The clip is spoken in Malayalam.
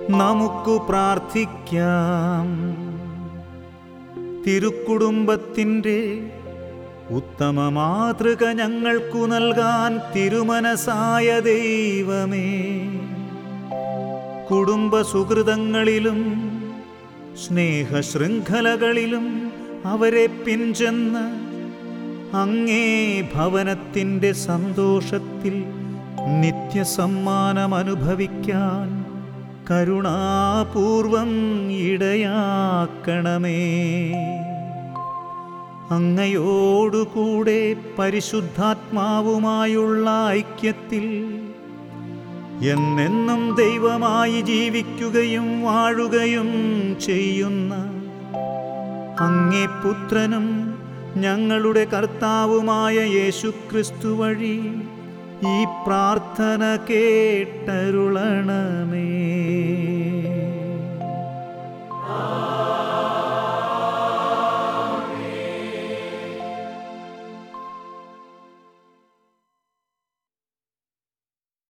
നമുക്കു പ്രാർത്ഥിക്കാം തിരുക്കുടുംബത്തിൻ്റെ ഉത്തമ മാതൃക ഞങ്ങൾക്കു നൽകാൻ തിരുമനസായ ദൈവമേ കുടുംബ സുഹൃതങ്ങളിലും സ്നേഹശൃംഖലകളിലും അവരെ പിൻചെന്ന് അങ്ങേ ഭവനത്തിൻ്റെ സന്തോഷത്തിൽ നിത്യസമ്മാനം അനുഭവിക്കാൻ കരുണാപൂർവം ഇടയാക്കണമേ അങ്ങയോടുകൂടെ പരിശുദ്ധാത്മാവുമായുള്ള ഐക്യത്തിൽ എന്നെന്നും ദൈവമായി ജീവിക്കുകയും വാഴുകയും ചെയ്യുന്ന അങ്ങേ പുത്രനും ഞങ്ങളുടെ കർത്താവുമായ യേശുക്രിസ്തു വഴി ഈ പ്രാർത്ഥന കേട്ടരുളണമേ